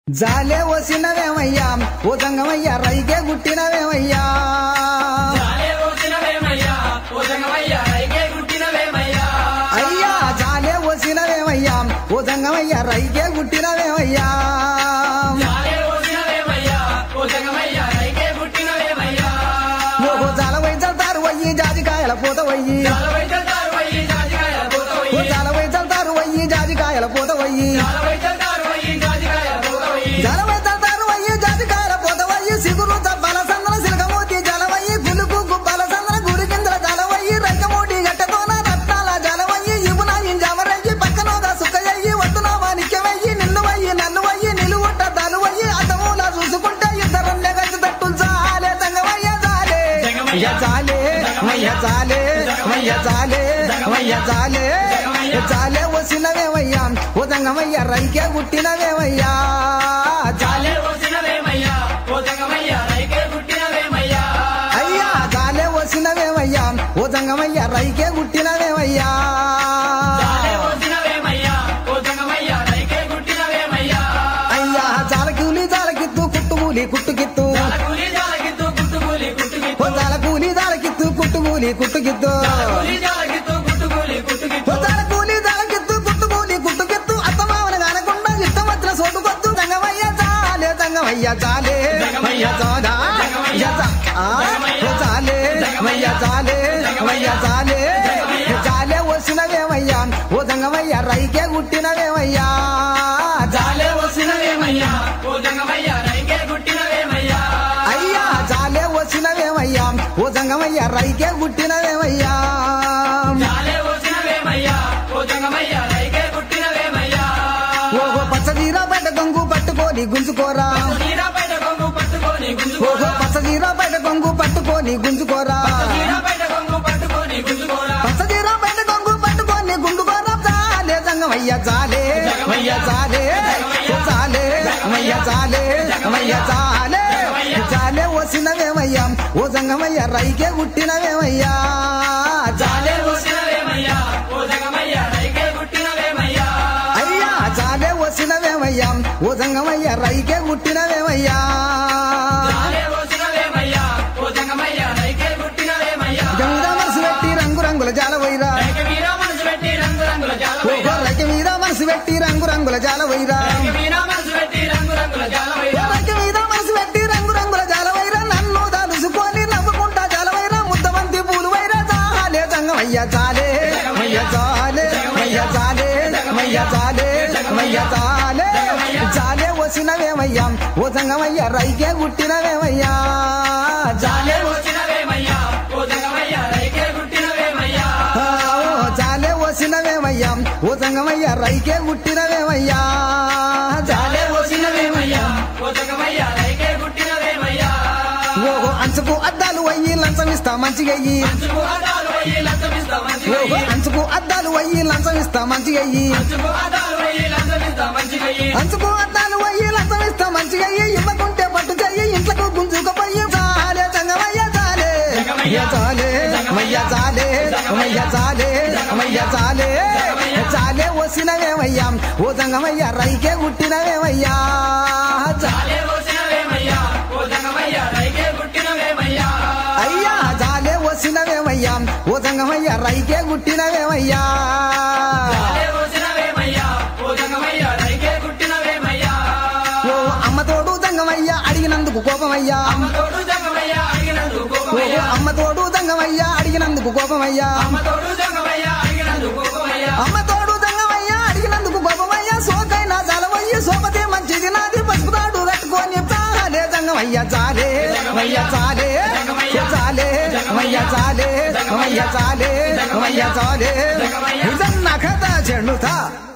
జాలే వసినవేమయ్యా ఓ తంగమయ్యా రైకే గుట్టినవేమయ్యా జాలే పోసినవేమయ్యా, ఓ జంగమయ్యా, రైకే గుట్టినవేమయ్యా. అయ్యా జాలే వసినవేమయ్యా ఓ తంగమయ్యా రైకే గుట్టినవేమయ్యా జాలే పోసినవేమయ్యా, ఓ జంగమయ్యా, రైకే గుట్టినవేమయ్యా. ఓహో జాలవై చల్తారు వయ్యి జాజికాయల పూత వయ్యి జాలవై చల్తారు వయ్యి, జాజికాయల పూత ఓ వయ్యి. జాలవై చల్తారు వయ్యి జాజికాయల పూత వయ్యి జాలవై చల్తారు వయ్యి, జాజికాయల పూత వయ్యి. జాలవై చల్తారు వయ్యి జాజికాయల పూత వయ్యి సిగురు బల సందన సిలకమూతి జలవయ్యి పులుకు గుబ్బల సందన గుడి కిందల జలవయ్యి రంగమూటి గట్టతోన రత్నాల జలవయ్యి ఇవున ఇంజమరయ్యి పక్కనోగా సుక్కయ్యి వద్దున వానిక్యవయ్యి నిన్నువయ్యి నన్నువయ్యి నిలువుట్ట దలువయ్యి అతమూల చూసుకుంటే ఇద్దరం గంజి తట్టులు చాలే తంగవయ్య చాలే అయ్య చాలే మయ్య చాలే మయ్య చాలే మయ్య చాలే చాలే వసినవేమయ్యా ఓ తంగమయ్య రైకే గుట్టినవేమయ్యా చాలే జాలే పోసినవేమయ్యా, ఓ జంగమయ్యా, రైకే గుట్టినవేమయ్యా. అయ్యా చాలే వసినవేమయ్యా ఓ తంగమయ్య రైకే గుట్టినవేమయ్యా జాలే పోసినవేమయ్యా, ఓ జంగమయ్యా, రైకే గుట్టినవేమయ్యా. అయ్యా చాలకూలి చాలకిత్తు కుట్టుకూలి కుట్టుకిత్తు జాలకూలి, జాలకిత్తు, గుట్టుకూలి, ఓ గుట్టుకిత్తు. చాలకూలి చాలకిత్తు కుట్టుకూలి కుట్టుకిత్తు జాలకూలి, జాలకిత్తు, గుట్టుకూలి, ఓ గుట్టుకిత్తు. చాలకూలి చాలకిత్తు కుట్టుకూలి కుట్టుకిత్తు అత్తమావన కానకుండా ఇష్టం వచ్చిన సోటుకొత్తు తంగమయ్య చాలే తంగమయ్య చాలే మయ్య చాదా యా చా- ఆ, ఓ చాలే మయ్య చాలే మయ్య చాలే చాలే వసినవేమయ్యా ఓ తంగమయ్య రైకే గుట్టినవేమయ్యా జాలే వసినవేమయ్యా, ఓ జంగమయ్యా, రైకే గుట్టినవేమయ్యా. అయ్యా చాలే వసినవేమయ్యా ఓ తంగమయ్య రైకే గుట్టినవేమయ్యా జాలే వసినవేమయ్యా, ఓ జంగమయ్యా, రైకే గుట్టినవేమయ్యా. ఓహో పచ్చదీరా బయట గొంగు పట్టుకొని గుంజుకోరా నీరాపేట కొంగు పట్టుకొని ఓహో గుంజుకోరా. పచ్చదీరా బయట గొంగు పట్టుకొని గుంజుకోరా నీరాపేట కొంగు పట్టుకొని గుంజుకోరా. పచ్చదీరా బయట గొంగు పట్టుకొని గుండుకోరా చాలే తంగమయ్య చాలే మయ్య చాలే ఓ చాలే మయ్య చాలే మయ్య చాలే చాలే వసినవేమయ్యా ఓ సంగమయ్య రైకే గుట్టినవేమయ్యా చాలే జాలే వసినవేమయ్యా, ఓ జంగమయ్యా, రైకే గుట్టినవేమయ్యా. అయ్యా చాలే వసినవేమయ్యా ఓ సంగమయ్య రైకే గుట్టినవేమయ్యా జాలే వసినవేమయ్యా, ఓ జంగమయ్యా, రైకే గుట్టినవేమయ్యా. గంగా మనసు పెట్టి రంగు రంగుల జాల వైరా రైక మీద మనసు పెట్టి రంగు రంగుల జాల ఓహో వైరా. రైక మీద మనసు పెట్టి రంగు రంగుల జాల వైరా రైక మీద మనసు పెట్టి రంగు రంగుల జాల వైరా. రైక మీద మనసు పెట్టి రంగు రంగుల జాల వైరా నన్ను దాలుసుకొని నవ్వుకుంటా జాల వైరా ముద్దబంతి పూలు వైరా చాలే సంగమయ్య చాలే మయ్య చాలే మయ్య చాలే మయ్య చాలే మయ్య చాలే చాలే వసినవేమయ్యా ఓ సంగమయ్య రైకే గుట్టినవేమయ్యా జాలే చాలే వచ్చినవేమయ్యా, ఓ జంగమయ్యా, రైకే గుట్టినవేమయ్యా. ఆ, ఓ చాలే వసినవేమయ్యా ఓ సంగమయ్య రైకే గుట్టినవేమయ్యా చాలే జాలే వచ్చినవేమయ్యా, ఓ జంగమయ్యా, రైకే గుట్టినవేమయ్యా. ఓహో అంచుకు అద్దాలు అయ్యి లంచం ఇస్తా మంచిగయ్యి అంచుకు అద్దాలు వెయ్యి లంచమిస్తా మంచిగా ఓహో ఇయ్యి. అంచుకు అద్దాలు అయ్యి లంచం ఇస్తా మంచిగయ్యి అంచుకు అద్దాలు వెయ్యి లంచమిస్తా మంచిగా ఇయ్యి. అంచుకు అద్దాలు అయ్యి లంచం ఇస్తా మంచిగయ్యి ఇవ్వకుంటే పట్టు చెయ్యి ఇంట్లకు గుంజుకపోయి చాలే సంగమయ్య చాలే మయ్య చాలే మయ్య చాలే మయ్య చాలే మయ్య చాలే చాలే వసినవేమయ్యా ఓ సంగమయ్య రైకే గుట్టినవేమయ్యా చాలే జాలే వచ్చినవేమయ్యా, ఓ జంగమయ్యా, రైకే గుట్టినవేమయ్యా. అయ్యా జాలే వసినవేమయ్యా ఓ సంగమయ్య రైకే గుట్టినవేమయ్యా జాలే వచ్చినవేమయ్యా, ఓ జంగమయ్యా, రైకే గుట్టినవేమయ్యా. ఓ అమ్మ తోడు దంగమయ్యా అడిగినందుకు కోపమయ్యా అమ్మ తోడు జంగమయ్యా, అడిగినందుకు ఓ కోపమయ్యా. అమ్మ తోడు దంగమయ్యా అడిగినందుకు కోపమయ్యా అమ్మ తోడు జంగమయ్యా, అడిగినందుకు కోపమయ్యా. అమ్మ తోడు దంగమయ్యా అడిగినందుకు కోపమయ్యా సోకైనా చాలవయ్యి సోపతే మంచిది నాది పసుపు తాడు కట్టుకొని చాలే దంగమయ్యా చాలే మయ్య చాలే ఓ చాలే మయ్య చాలే మయ్య చాలే మయ్య చాలే ఇదన్న కథ చెడుతా